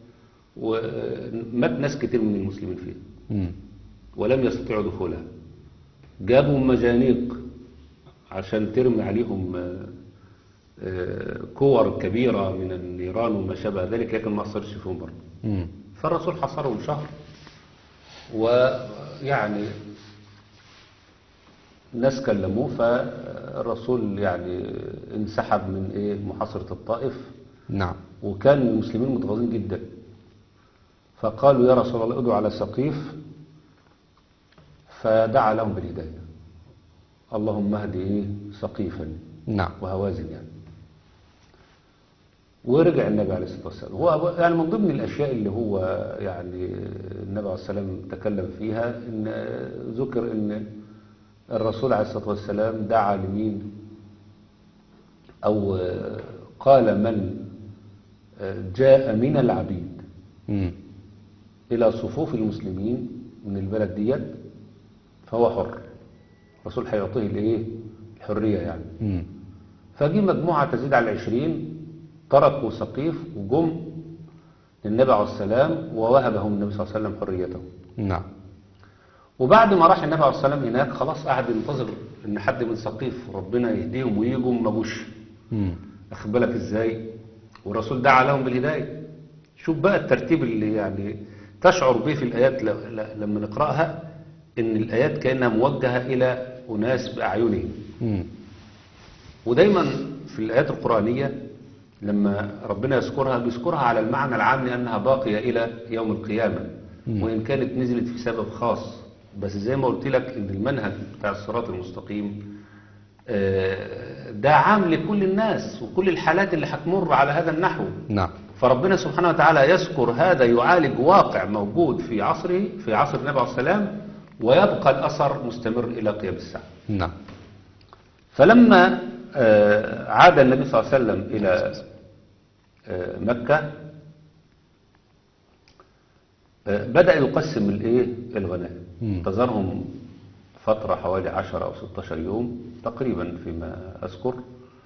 B: ومات ناس كتير من المسلمين فيها
A: مم.
B: ولم يستطيعوا دخولها جابوا مجانيق عشان ترمي عليهم آه، آه، كور كبيرة من النيران وما شابه ذلك لكن ما أثرش فيهم برضه
A: مم.
B: فالرسول حصرهم شهر ويعني الناس كلموه فالرسول يعني انسحب من ايه محاصرة الطائف
A: نعم
B: وكان المسلمين متغاظين جدا فقالوا يا رسول الله ادعوا على سقيف فدعا لهم بالهداية اللهم اهدي ايه سقيفا
A: نعم
B: وهوازن يعني ورجع النبي عليه الصلاة والسلام هو يعني من ضمن الأشياء اللي هو يعني النبي عليه الصلاة والسلام تكلم فيها إن ذكر إن الرسول عليه الصلاة والسلام دعا لمين أو قال من جاء من العبيد
A: مم.
B: إلى صفوف المسلمين من البلد ديت فهو حر الرسول هيعطيه الإيه الحرية يعني
A: مم.
B: فجي مجموعة تزيد على العشرين تركوا سقيف وجم للنبي عليه السلام ووهبهم النبي صلى الله عليه وسلم حريته
A: نعم
B: وبعد ما راح النبي عليه السلام هناك خلاص قعد ينتظر ان حد من سقيف ربنا يهديهم ويجوا ما جوش
A: مم.
B: اخد بالك ازاي والرسول دعا لهم بالهدايه شوف بقى الترتيب اللي يعني تشعر به في الايات ل- ل- لما نقراها ان الايات كانها موجهه الى اناس باعينهم
A: مم.
B: ودايما في الآيات القرآنية لما ربنا يذكرها بيذكرها على المعنى العام لأنها باقية إلى يوم القيامة
A: مم.
B: وإن كانت نزلت في سبب خاص بس زي ما قلت لك إن المنهج بتاع الصراط المستقيم آه، ده عام لكل الناس وكل الحالات اللي هتمر على هذا النحو
A: نعم
B: فربنا سبحانه وتعالى يذكر هذا يعالج واقع موجود في عصره في عصر النبي عليه السلام ويبقى الأثر مستمر إلى قيام الساعة
A: نعم
B: فلما آه، عاد النبي صلى الله عليه وسلم إلى آه، مكة آه، بدأ يقسم الإيه الغنائم
A: مم.
B: انتظرهم فترة حوالي 10 أو 16 يوم تقريبا فيما أذكر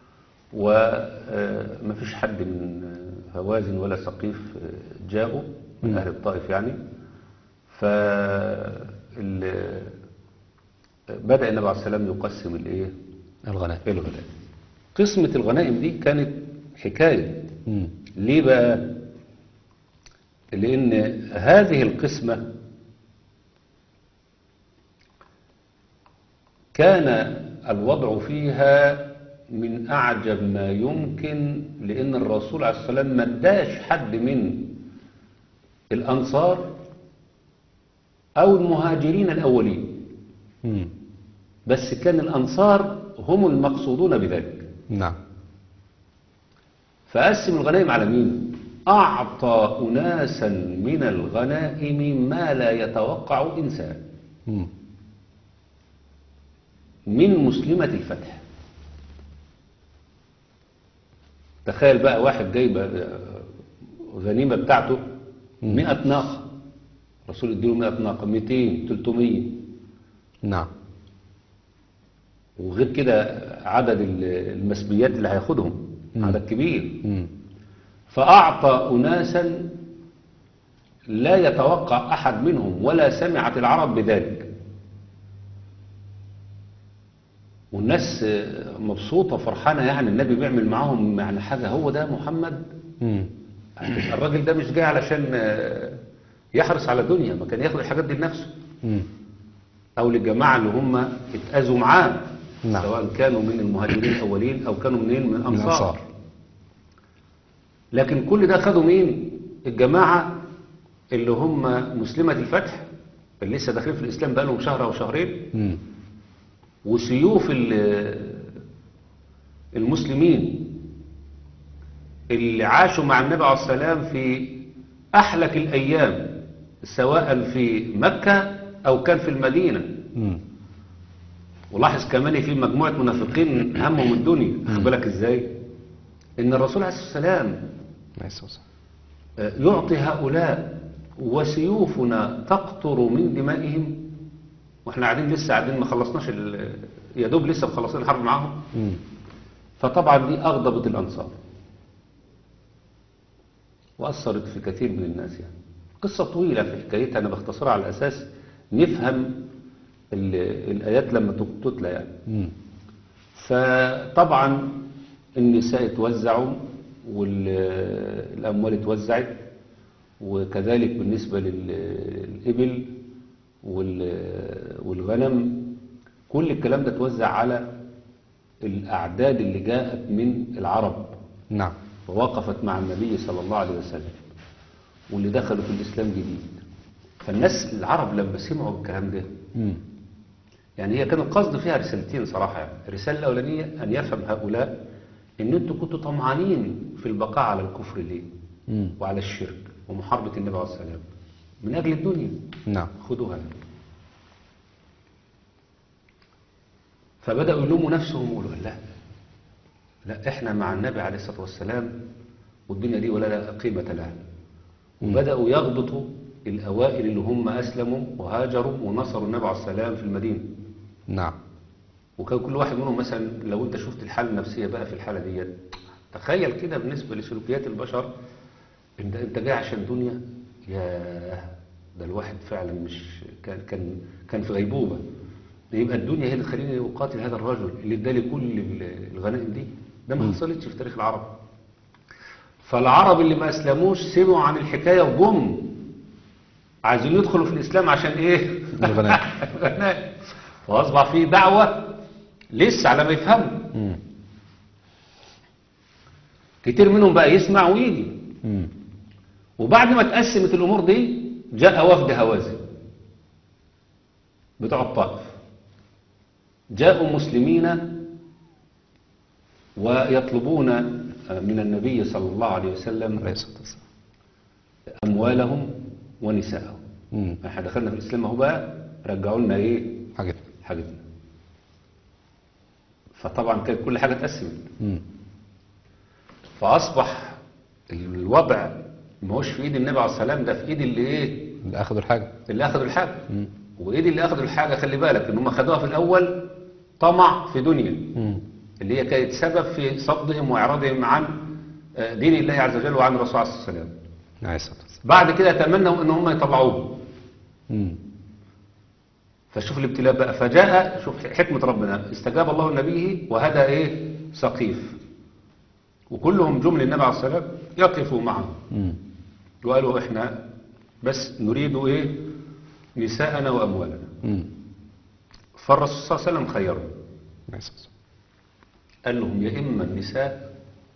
B: وما فيش حد من آه، هوازن ولا سقيف آه، جاءوا من
A: مم.
B: أهل الطائف يعني ف بدأ النبي عليه السلام يقسم الإيه
A: الغنائم
B: الغنائم قسمة الغنائم دي كانت حكاية
A: مم.
B: ليه بقى لأن هذه القسمة كان الوضع فيها من أعجب ما يمكن لأن الرسول عليه الصلاة والسلام ما اداش حد من الأنصار أو المهاجرين الأولين
A: مم.
B: بس كان الأنصار هم المقصودون بذلك
A: نعم
B: فقسم الغنائم على مين أعطى أناسا من الغنائم ما لا يتوقع إنسان
A: مم.
B: من مسلمة الفتح تخيل بقى واحد جايب آه، غنيمة بتاعته مئة ناقة رسول اديله مئة ناقة 200 300
A: نعم
B: وغير كده عدد ال- المسبيات اللي هياخدهم
A: مم.
B: عدد كبير
A: مم.
B: فأعطى أناسا لا يتوقع أحد منهم ولا سمعت العرب بذلك والناس آه، مبسوطة فرحانة يعني النبي بيعمل معاهم يعني حاجة هو ده محمد
A: مم.
B: الراجل ده مش جاي علشان آه، يحرص على دنيا ما كان ياخد الحاجات دي لنفسه
A: مم.
B: أو للجماعة اللي هم اتأذوا معاه
A: نعم.
B: سواء كانوا من المهاجرين الأولين أو كانوا منين من
A: من
B: الأنصار
A: الأنصار
B: لكن كل ده خدوا مين الجماعة اللي هم مسلمة الفتح اللي لسه داخلين في الإسلام بقالهم شهر أو شهرين
A: مم.
B: وسيوف ال- المسلمين اللي عاشوا مع النبي عليه السلام في أحلك الأيام سواء في مكة أو كان في المدينة
A: مم.
B: ولاحظ كمان في مجموعة منافقين همهم الدنيا خد بالك ازاي ان الرسول عليه الصلاة والسلام
A: عليه الصلاة والسلام.
B: آه، يعطي هؤلاء وسيوفنا تقطر من دمائهم واحنا قاعدين لسه قاعدين ما خلصناش ال- يا دوب لسه مخلصين الحرب معاهم
A: مم.
B: فطبعا دي اغضبت الانصار واثرت في كثير من الناس يعني قصه طويله في حكايتها انا بختصرها على اساس نفهم ال- الايات لما تتلى يعني
A: مم.
B: فطبعا النساء اتوزعوا والأموال اتوزعت وكذلك بالنسبة للإبل وال- والغنم كل الكلام ده اتوزع على الأعداد اللي جاءت من العرب
A: نعم
B: ووقفت مع النبي صلى الله عليه وسلم واللي دخلوا في الإسلام جديد فالناس العرب لما سمعوا الكلام ده
A: مم.
B: يعني هي كان القصد فيها رسالتين صراحة يعني الرسالة الأولانية أن يفهم هؤلاء أن أنتوا كنتوا طمعانين في البقاء على الكفر ليه
A: مم.
B: وعلى الشرك ومحاربة النبي عليه الصلاة والسلام من أجل الدنيا
A: نعم
B: خدوها فبدأوا يلوموا نفسهم ويقولوا لا لا احنا مع النبي عليه الصلاة والسلام والدنيا دي ولا لا قيمة لها وبدأوا يغبطوا الأوائل اللي هم أسلموا وهاجروا ونصروا النبي عليه السلام في المدينة
A: نعم
B: وكان كل واحد منهم مثلا لو انت شفت الحالة النفسية بقى في الحالة ديت تخيل كده بالنسبة لسلوكيات البشر انت انت جاي عشان دنيا يا ده الواحد فعلا مش كان كان كان في غيبوبة ده يبقى الدنيا هي اللي تخليني اقاتل هذا الرجل اللي ادالي كل ال- الغنائم دي ده ما حصلتش في تاريخ العرب فالعرب اللي ما اسلموش سمعوا عن الحكاية وجم عايزين يدخلوا في الاسلام عشان ايه
A: الغنائم.
B: الغنائم فاصبح في دعوة لسه على ما يفهموا
A: مم.
B: كتير منهم بقى يسمع ويجي
A: مم.
B: وبعد ما تقسمت الأمور دي جاء وفد هوازن بتوع الطائف جاءوا مسلمين ويطلبون من النبي صلى الله عليه وسلم
A: عليه الصلاة والسلام
B: أموالهم ونساءهم
A: مم.
B: احنا دخلنا في الإسلام اهو بقى رجعوا لنا إيه
A: حاجتنا
B: حاجتنا فطبعا كانت كل حاجة اتقسمت
A: مم.
B: فأصبح الوضع ما هوش في ايد النبي عليه السلام ده في ايد اللي ايه
A: اللي أخذوا الحاجة
B: اللي اخذوا الحاجة
A: مم.
B: وايد اللي اخذوا الحاجة خلي بالك ان هم خدوها في الاول طمع في دنيا
A: مم.
B: اللي هي كانت سبب في صدهم واعراضهم عن آه، دين الله عز وجل وعن الرسول عليه الصلاة والسلام
A: عليه الصلاة والسلام
B: بعد كده تمنوا ان هم يطلعوه
A: مم.
B: فشوف الابتلاء بقى فجاء شوف حكمة ربنا استجاب الله لنبيه وهدى ايه سقيف وكلهم جم للنبي عليه الصلاة والسلام يقفوا معه
A: مم.
B: وقالوا احنا بس نريد ايه نساءنا واموالنا
A: مم.
B: فالرسول صلى الله عليه وسلم خيرهم
A: عليه الصلاة والسلام
B: قال لهم يا اما النساء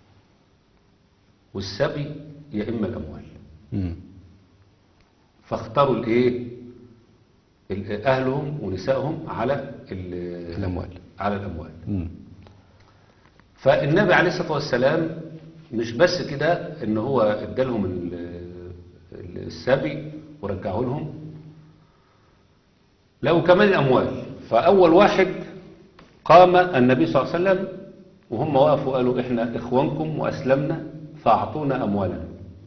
B: والسبي يا اما الاموال
A: مم.
B: فاختاروا الايه ال- اهلهم ونسائهم على ال-
A: الأموال.
B: على الاموال
A: مم.
B: فالنبي عليه الصلاة والسلام مش بس كده ان هو ادالهم ال- ال- السبي ورجعه لهم لا وكمان الاموال فاول واحد قام النبي صلى الله عليه وسلم وهم وقفوا قالوا احنا اخوانكم واسلمنا فاعطونا اموالنا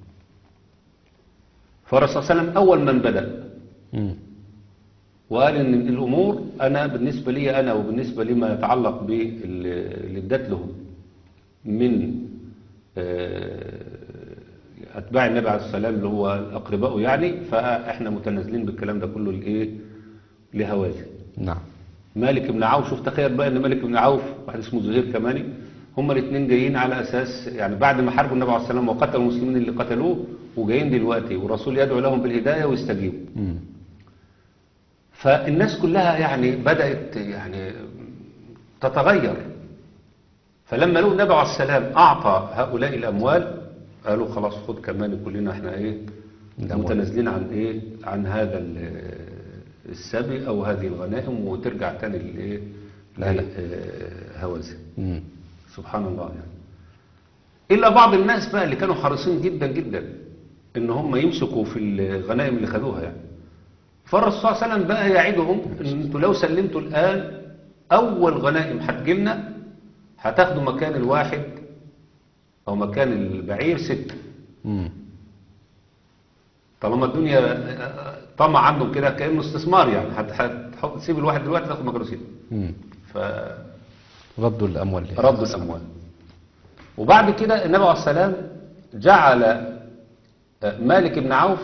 B: فالرسول صلى الله عليه وسلم اول من بدأ
A: مم.
B: وقال ان الامور انا بالنسبه لي انا وبالنسبه لما يتعلق باللي ادت لهم من آه، اتباع النبي عليه الصلاه والسلام اللي هو الاقرباء يعني فاحنا متنازلين بالكلام ده كله لايه لهوازن
A: نعم
B: مالك بن عوف شوف تخيل بقى ان مالك بن عوف واحد اسمه زهير كماني هما الاثنين جايين على اساس يعني بعد ما حاربوا النبي عليه الصلاه والسلام وقتلوا المسلمين اللي قتلوه وجايين دلوقتي والرسول يدعو لهم بالهدايه ويستجيبوا
A: مم.
B: فالناس كلها يعني بدأت يعني تتغير فلما لقوا النبي عليه السلام أعطى هؤلاء الأموال قالوا خلاص خد كمان كلنا احنا ايه
A: الأموال.
B: متنازلين عن ايه عن هذا ال- السبي او هذه الغنائم وترجع تاني للايه
A: لا، لا.
B: هوازن
A: مم.
B: سبحان الله يعني إلا بعض الناس بقى اللي كانوا حريصين جدا جدا إن هم يمسكوا في الغنائم اللي خدوها يعني فالرسول صلى الله عليه وسلم بقى يعدهم إن أنتوا لو سلمتوا الآن أول غنائم هتجيلنا هتاخدوا مكان الواحد أو مكان البعير ستة
A: مم.
B: طالما الدنيا طمع عندهم كده كأنه استثمار يعني هت- هتحط تسيب الواحد دلوقتي تاخد مكانه ستة
A: مم.
B: فرد
A: ردوا الأموال
B: الأموال وبعد كده النبي عليه السلام جعل مالك بن عوف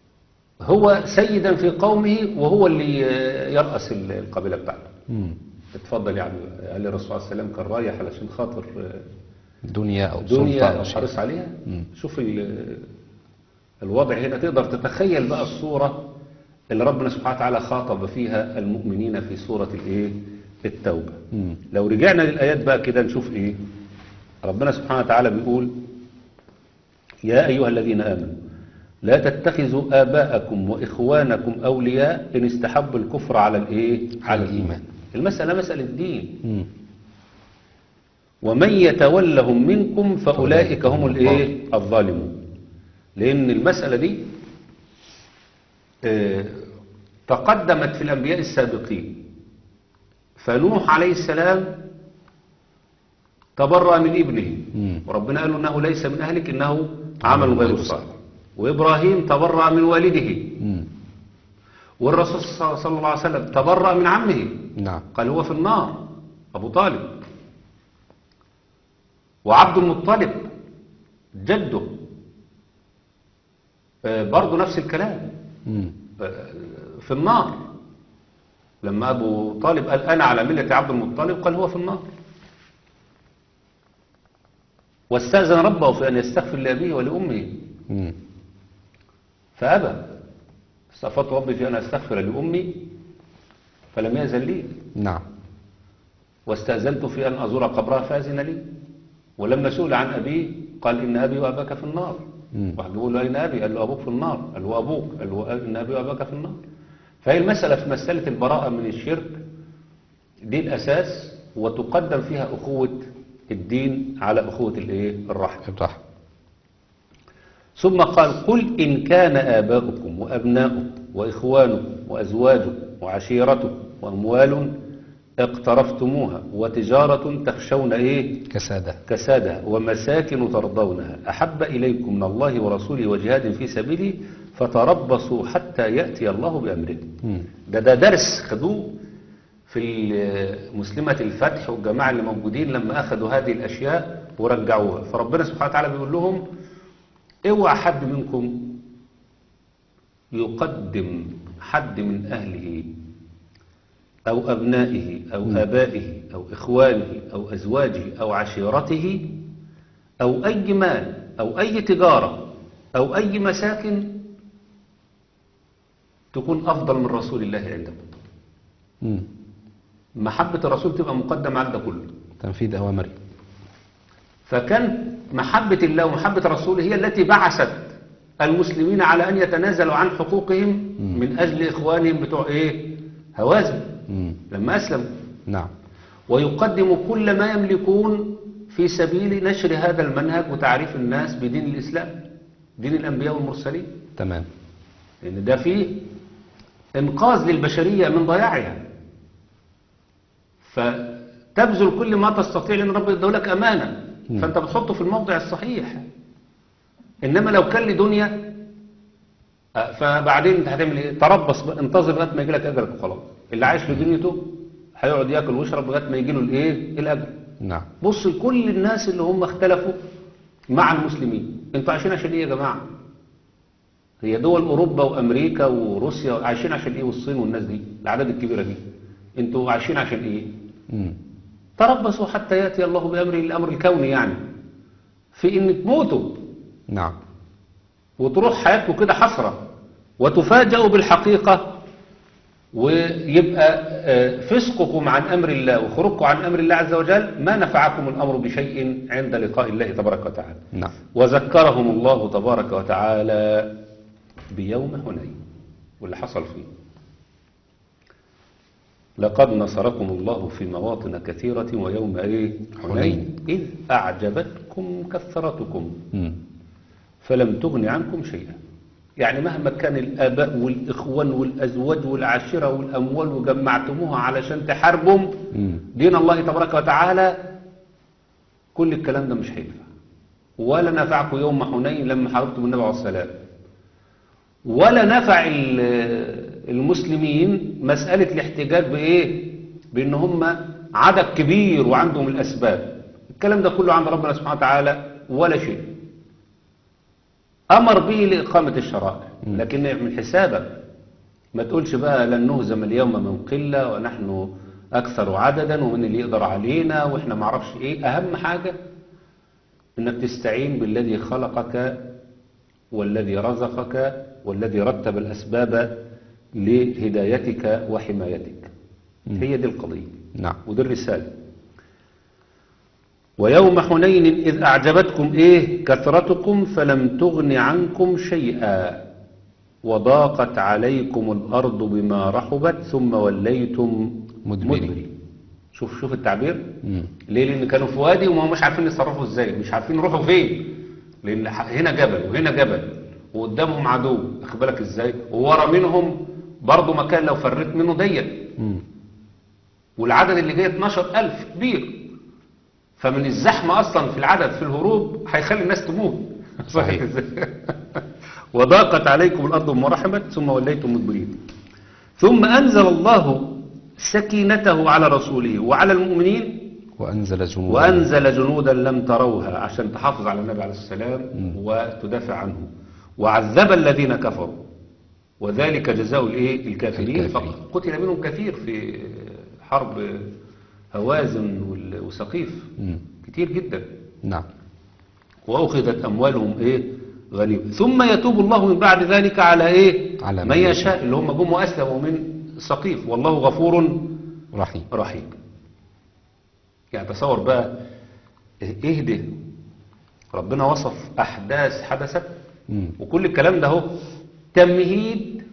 B: هو سيدا في قومه وهو اللي يرأس القبيلة بتاعته
A: مم.
B: اتفضل يا عم قال الرسول صلى الله عليه وسلم كان رايح علشان خاطر آه،
A: دنيا أو
B: دنيا
A: سلطة
B: أو
A: أو شيء
B: حريص عليها
A: مم.
B: شوف ال- الوضع هنا تقدر تتخيل بقى الصورة اللي ربنا سبحانه وتعالى خاطب فيها المؤمنين في سورة الايه التوبة
A: مم.
B: لو رجعنا للآيات بقى كده نشوف ايه ربنا سبحانه وتعالى بيقول يا أيها الذين آمنوا لا تتخذوا آباءكم وإخوانكم أولياء إن استحبوا الكفر على الإيه على الإيمان المسألة مسألة دين
A: مم.
B: ومن يتولهم منكم فأولئك هم الإيه الظالمون لأن المسألة دي آه، تقدمت في الأنبياء السابقين فنوح عليه السلام تبرأ من ابنه
A: مم.
B: وربنا قال له انه ليس من اهلك انه عمل غير صالح وابراهيم تبرأ من والده
A: مم.
B: والرسول صلى الله عليه وسلم تبرأ من عمه
A: نعم
B: قال هو في النار ابو طالب وعبد المطلب جده آه، برضه نفس الكلام
A: مم.
B: آه، في النار لما ابو طالب قال انا على مله عبد المطلب قال هو في النار واستأذن ربه في أن يستغفر لأبيه ولأمه
A: مم.
B: فأبى استغفرت ربي في أن أستغفر لأمي فلم يأذن لي
A: نعم
B: واستأذنت في أن أزور قبرها فأذن لي ولما سئل عن أبيه قال إن أبي وأباك في النار
A: مم.
B: واحد بيقول له أين أبي قال له أبوك في النار قال له أبوك قال له إن أبي وأباك في النار فهي المسألة في مسألة البراءة من الشرك دي الأساس وتقدم فيها أخوة الدين على أخوة الإيه الرحم
A: الرحم
B: ثم قال قل إن كان آباؤكم وأبناؤكم وإخوانكم وأزواجكم وعشيرتكم وأموال اقترفتموها وتجارة تخشون إيه
A: كسادة
B: كسادها ومساكن ترضونها أحب إليكم من الله ورسوله وجهاد في سبيله فتربصوا حتى يأتي الله بأمره
A: مم.
B: ده ده درس خدوه في ال- مسلمة الفتح والجماعة اللي موجودين لما أخذوا هذه الأشياء ورجعوها فربنا سبحانه وتعالى بيقول لهم اوعى حد منكم يقدم حد من أهله أو أبنائه أو آبائه أو إخوانه أو أزواجه أو عشيرته أو أي مال أو أي تجارة أو أي مساكن تكون أفضل من رسول الله عندكم
A: مم.
B: محبة الرسول تبقى مقدمة على ده كله
A: تنفيذ أوامره
B: فكان محبة الله ومحبة رسوله هي التي بعثت المسلمين على أن يتنازلوا عن حقوقهم من أجل إخوانهم بتوع إيه هوازن
A: مم.
B: لما أسلموا
A: نعم
B: ويقدموا كل ما يملكون في سبيل نشر هذا المنهج وتعريف الناس بدين الإسلام دين الأنبياء والمرسلين
A: تمام
B: لأن ده فيه إنقاذ للبشرية من ضياعها فتبذل كل ما تستطيع لأن رب يدولك أمانة
A: مم.
B: فأنت بتحطه في الموضع الصحيح إنما لو كان لدنيا آه، فبعدين انت هتعمل ايه تربص بقى انتظر لغايه ما يجي لك اجرك وخلاص اللي عايش لدنيته هيقعد ياكل ويشرب لغايه ما يجي له الايه الاجر
A: نعم
B: بص لكل الناس اللي هم اختلفوا مع المسلمين انتوا عايشين عشان ايه يا جماعه هي دول اوروبا وامريكا وروسيا عايشين عشان ايه والصين والناس دي الاعداد الكبيره دي انتوا عايشين عشان ايه
A: مم.
B: تربصوا حتى ياتي الله بامره الامر الكوني يعني في ان تموتوا
A: نعم
B: وتروح حياتكم كده حسرة وتفاجئوا بالحقيقة ويبقى آه، فسقكم عن أمر الله وخروجكم عن أمر الله عز وجل ما نفعكم الأمر بشيء عند لقاء الله تبارك وتعالى
A: نعم
B: وذكرهم الله تبارك وتعالى بيوم هنين واللي حصل فيه لقد نصركم الله في مواطن كثيرة ويوم ايه
A: حنين.
B: إذ أعجبتكم كثرتكم
A: مم.
B: فلم تغن عنكم شيئا يعني مهما كان الآباء والإخوان والأزواج والعشيرة والأموال وجمعتموها علشان تحاربوا
A: مم.
B: دين الله تبارك وتعالى كل الكلام ده مش هينفع ولا نفعكم يوم حنين لما حاربتم النبي عليه السلام ولا نفع ال- المسلمين مسألة الاحتجاج بإيه بأن هم عدد كبير وعندهم الأسباب الكلام ده كله عند ربنا سبحانه وتعالى ولا شيء أمر به لإقامة الشرائع لكن من حسابك ما تقولش بقى لن نهزم اليوم من قلة ونحن أكثر عددا ومن اللي يقدر علينا وإحنا معرفش إيه أهم حاجة إنك تستعين بالذي خلقك والذي رزقك والذي رتب الأسباب لهدايتك وحمايتك هي دي القضية
A: نعم
B: ودي الرسالة ويوم حنين إذ أعجبتكم إيه كثرتكم فلم تغن عنكم شيئا وضاقت عليكم الأرض بما رحبت ثم وليتم
A: مدبرين.
B: شوف شوف التعبير
A: مم.
B: ليه لأن كانوا في وادي وما مش عارفين يتصرفوا إزاي مش عارفين يروحوا فين لأن ح- هنا جبل وهنا جبل وقدامهم عدو واخد بالك إزاي وورا منهم برضه مكان لو فريت منه ضيق
A: مم.
B: والعدد اللي جاي 12000 كبير فمن الزحمة أصلا في العدد في الهروب هيخلي الناس تموت
A: صحيح.
B: وضاقت عليكم الأرض بما رحبت ثم وليتم مدبرين ثم أنزل الله سكينته على رسوله وعلى المؤمنين
A: وأنزل جنودا
B: وأنزل جنودا لم تروها عشان تحافظ على النبي عليه السلام وتدافع عنه وعذب الذين كفروا وذلك جزاء الايه الكافرين
A: الكافرين.
B: فقتل منهم كثير في حرب هوازن وال- وسقيف
A: مم.
B: كتير جدا
A: نعم
B: وأخذت أموالهم إيه غنيمة ثم يتوب الله من بعد ذلك على إيه
A: على
B: من
A: من
B: يشاء اللي هم جم وأسلموا من سقيف والله غفور
A: رحيم
B: رحيم يعني تصور بقى اهدي ربنا وصف أحداث حدثت
A: مم.
B: وكل الكلام ده هو تمهيد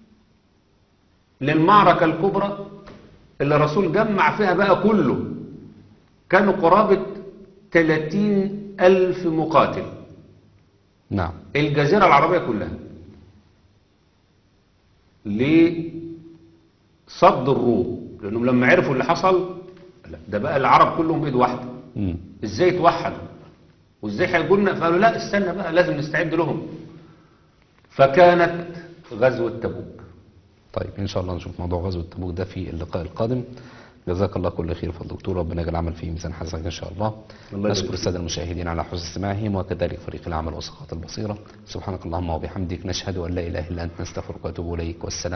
B: للمعركة الكبرى اللي الرسول جمع فيها بقى كله كانوا قرابة 30 ألف مقاتل
A: نعم
B: الجزيرة العربية كلها لصد الروم لأنهم لما عرفوا اللي حصل لا ده بقى العرب كلهم بإيد واحدة
A: مم.
B: ازاي توحدوا وازاي هيقولنا فقالوا لا استنى بقى لازم نستعد لهم فكانت غزوة تبوك
A: طيب إن شاء الله نشوف موضوع غزوة تبوك ده في اللقاء القادم جزاك الله كل خير فضل دكتور ربنا يجعل العمل في ميزان حسنك إن شاء الله
B: الله
A: نشكر
B: يبارك
A: السادة المشاهدين على حسن استماعهم وكذلك فريق العمل وسقاط البصيرة سبحانك اللهم وبحمدك نشهد أن لا إله إلا أنت نستغفرك ونتوب إليك والسلام